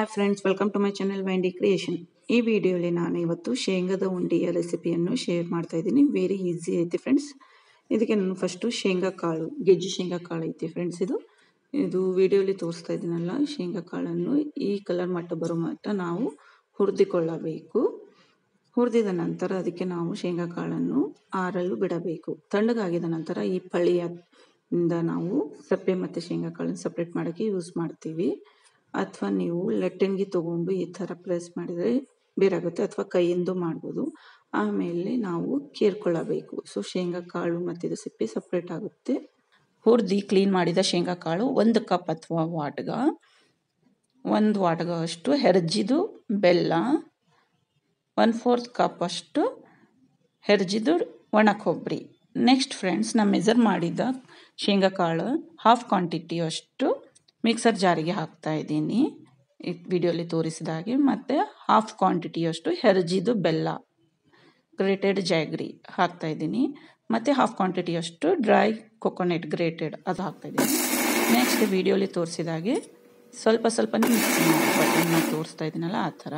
hi friends welcome to my channel ವೈಂಡಿ creation ಈ ವಿಡಿಯೋಲಿ ನಾನು ಇವತ್ತು ಶೇಂಗಾದ ಉಂಡೆಯ ರೆಸಿಪಿಯನ್ನು ಶೇರ್ ಮಾಡ್ತಾ ಇದ್ದೀನಿ ವೆರಿ ಈಸಿ ಐತಿ ಫ್ರೆಂಡ್ಸ್ ಇದಕ್ಕೆ ನಾನು ಫಸ್ಟು ಶೇಂಗಾ ಕಾಳು ಗೆಜ್ಜು ಶೇಂಗಾ ಕಾಳು ಐತಿ ಫ್ರೆಂಡ್ಸ್ ಇದು ಇದು ವಿಡಿಯೋಲಿ ತೋರಿಸ್ತಾ ಇದ್ದೀನಲ್ಲ ಶೇಂಗಾ ಕಾಳನ್ನು ಈ ಕಲರ್ ಮಟ್ಟ ಬರೋ ಮಟ್ಟ ನಾವು ಹುರಿದಿಕೊಳ್ಳಬೇಕು ಹುರಿದಿದ ನಂತರ ಅದಕ್ಕೆ ನಾವು ಶೇಂಗಾ ಕಾಳನ್ನು ಆರಲು ಬಿಡಬೇಕು ತಣ್ಣಗಾಗಿದ ನಂತರ ಈ ಪಳಿಯಿಂದ ನಾವು ಸಪ್ಪೆ ಮತ್ತು ಶೇಂಗಾ ಕಾಳನ್ನು ಸಪ್ರೇಟ್ ಮಾಡೋಕ್ಕೆ ಯೂಸ್ ಮಾಡ್ತೀವಿ ಅಥವಾ ನೀವು ಲಟ್ಟಣಿಗೆ ತೊಗೊಂಡು ಈ ಥರ ಪ್ರೆಸ್ ಮಾಡಿದರೆ ಬೇರಾಗುತ್ತೆ ಅಥವಾ ಕೈಯಿಂದ ಮಾಡ್ಬೋದು ಆಮೇಲೆ ನಾವು ಕೇರ್ಕೊಳ್ಳಬೇಕು ಸೊ ಶೇಂಗಾ ಕಾಳು ಮತ್ತು ಇದು ಸಿಪ್ಪೆ ಸಪ್ರೇಟ್ ಆಗುತ್ತೆ ಹುರಿದು ಕ್ಲೀನ್ ಮಾಡಿದ ಶೇಂಗಾ ಕಾಳು ಒಂದು ಕಪ್ ಅಥವಾ ವಾಟ್ಗ ಒಂದು ವಾಟ್ಗ ಅಷ್ಟು ಹೆರ್ಜಿದು ಬೆಲ್ಲ ಒನ್ ಫೋರ್ತ್ ಕಪ್ ಅಷ್ಟು ಹೆರ್ಜಿದು ಒಣ ಕೊಬ್ಬರಿ ನೆಕ್ಸ್ಟ್ ಫ್ರೆಂಡ್ಸ್ ನಾನು ಮೆಜರ್ ಮಾಡಿದ ಶೇಂಗಾ ಕಾಳು ಹಾಫ್ ಕ್ವಾಂಟಿಟಿ ಅಷ್ಟು ಮಿಕ್ಸರ್ ಜಾರಿಗೆ ಹಾಕ್ತಾ ಇದ್ದೀನಿ ಈ ವಿಡಿಯೋಲಿ ತೋರಿಸಿದ ಹಾಗೆ ಮತ್ತು ಹಾಫ್ ಕ್ವಾಂಟಿಟಿಯಷ್ಟು ಹೆರ್ಜಿದು ಬೆಲ್ಲ ಗ್ರೇಟೆಡ್ ಜಾಗ್ರಿ ಹಾಕ್ತಾ ಇದ್ದೀನಿ ಮತ್ತು ಹಾಫ್ ಕ್ವಾಂಟಿಟಿಯಷ್ಟು ಡ್ರೈ ಕೊಕೊನೆಟ್ ಗ್ರೇಟೆಡ್ ಅದು ಹಾಕ್ತಾ ಇದ್ದೀನಿ ನೆಕ್ಸ್ಟ್ ವಿಡಿಯೋಲಿ ತೋರಿಸಿದ ಹಾಗೆ ಸ್ವಲ್ಪ ಸ್ವಲ್ಪನೇ ಮಿಕ್ಸಿ ಮಾಡಿ ನಾನು ತೋರಿಸ್ತಾ ಇದ್ದೀನಲ್ಲ ಆ ಥರ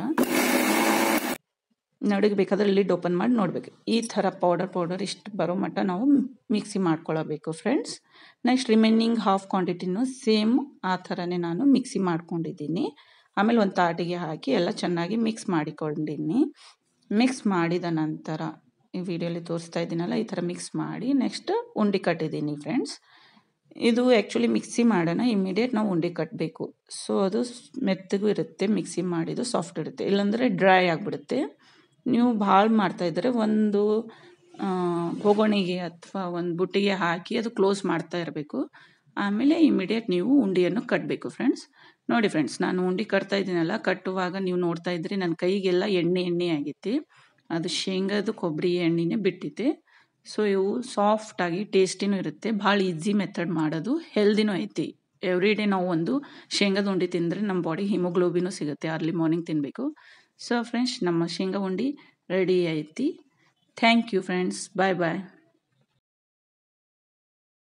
ನಡುಗೆ ಬೇಕಾದ್ರೆ ಲಿಡ್ ಓಪನ್ ಮಾಡಿ ನೋಡಬೇಕು ಈ ಥರ ಪೌಡರ್ ಪೌಡರ್ ಇಷ್ಟು ಬರೋ ಮಟ್ಟ ನಾವು ಮಿಕ್ಸಿ ಮಾಡ್ಕೊಳ್ಳಬೇಕು ಫ್ರೆಂಡ್ಸ್ ನೆಕ್ಸ್ಟ್ ರಿಮೈನಿಂಗ್ ಹಾಫ್ ಕ್ವಾಂಟಿಟಿನೂ ಸೇಮ್ ಆ ಥರನೇ ನಾನು ಮಿಕ್ಸಿ ಮಾಡ್ಕೊಂಡಿದ್ದೀನಿ ಆಮೇಲೆ ಒಂದು ತಾಟಿಗೆ ಹಾಕಿ ಎಲ್ಲ ಚೆನ್ನಾಗಿ ಮಿಕ್ಸ್ ಮಾಡಿಕೊಂಡಿನಿ ಮಿಕ್ಸ್ ಮಾಡಿದ ನಂತರ ಈ ವಿಡಿಯೋಲಿ ತೋರಿಸ್ತಾ ಇದ್ದೀನಲ್ಲ ಈ ಥರ ಮಿಕ್ಸ್ ಮಾಡಿ ನೆಕ್ಸ್ಟ್ ಉಂಡೆ ಕಟ್ಟಿದ್ದೀನಿ ಫ್ರೆಂಡ್ಸ್ ಇದು ಆ್ಯಕ್ಚುಲಿ ಮಿಕ್ಸಿ ಮಾಡೋಣ ಇಮಿಡಿಯೇಟ್ ನಾವು ಉಂಡೆ ಕಟ್ಟಬೇಕು ಸೊ ಅದು ಮೆತ್ತಗೂ ಇರುತ್ತೆ ಮಿಕ್ಸಿ ಮಾಡಿದ್ದು ಸಾಫ್ಟ್ ಇರುತ್ತೆ ಇಲ್ಲಾಂದರೆ ಡ್ರೈ ಆಗಿಬಿಡುತ್ತೆ ನೀವು ಭಾಳ ಮಾಡ್ತಾಯಿದ್ರೆ ಒಂದು ಬೋಗಣಿಗೆ ಅಥವಾ ಒಂದು ಬುಟ್ಟಿಗೆ ಹಾಕಿ ಅದು ಕ್ಲೋಸ್ ಮಾಡ್ತಾ ಇರಬೇಕು ಆಮೇಲೆ ಇಮಿಡಿಯೇಟ್ ನೀವು ಉಂಡೆಯನ್ನು ಕಟ್ಟಬೇಕು ಫ್ರೆಂಡ್ಸ್ ನೋಡಿ ಫ್ರೆಂಡ್ಸ್ ನಾನು ಉಂಡೆ ಕಟ್ತಾ ಇದ್ದೀನಲ್ಲ ಕಟ್ಟುವಾಗ ನೀವು ನೋಡ್ತಾ ಇದ್ರಿ ನನ್ನ ಕೈಗೆಲ್ಲ ಎಣ್ಣೆ ಎಣ್ಣೆ ಆಗೈತಿ ಅದು ಶೇಂಗಾದು ಕೊಬ್ಬರಿ ಎಣ್ಣೆನೇ ಬಿಟ್ಟಿದೆ ಸೊ ಇವು ಸಾಫ್ಟಾಗಿ ಟೇಸ್ಟಿನೂ ಇರುತ್ತೆ ಭಾಳ ಈಸಿ ಮೆಥಡ್ ಮಾಡೋದು ಹೆಲ್ದಿನೂ ಐತಿ ಎವ್ರಿ ಡೇ ನಾವು ಒಂದು ಶೇಂಗಾದ ಉಂಡೆ ತಿಂದರೆ ನಮ್ಮ ಬಾಡಿಗೆ ಹಿಮೋಗ್ಲೋಬಿನೂ ಸಿಗುತ್ತೆ ಅರ್ಲಿ ಮಾರ್ನಿಂಗ್ ತಿನ್ನಬೇಕು ಸೊ ಫ್ರೆಂಡ್ಸ್ ನಮ್ಮ ಶೇಂಗಾ ಉಂಡೆ ರೆಡಿ ಐತಿ thank you friends bye bye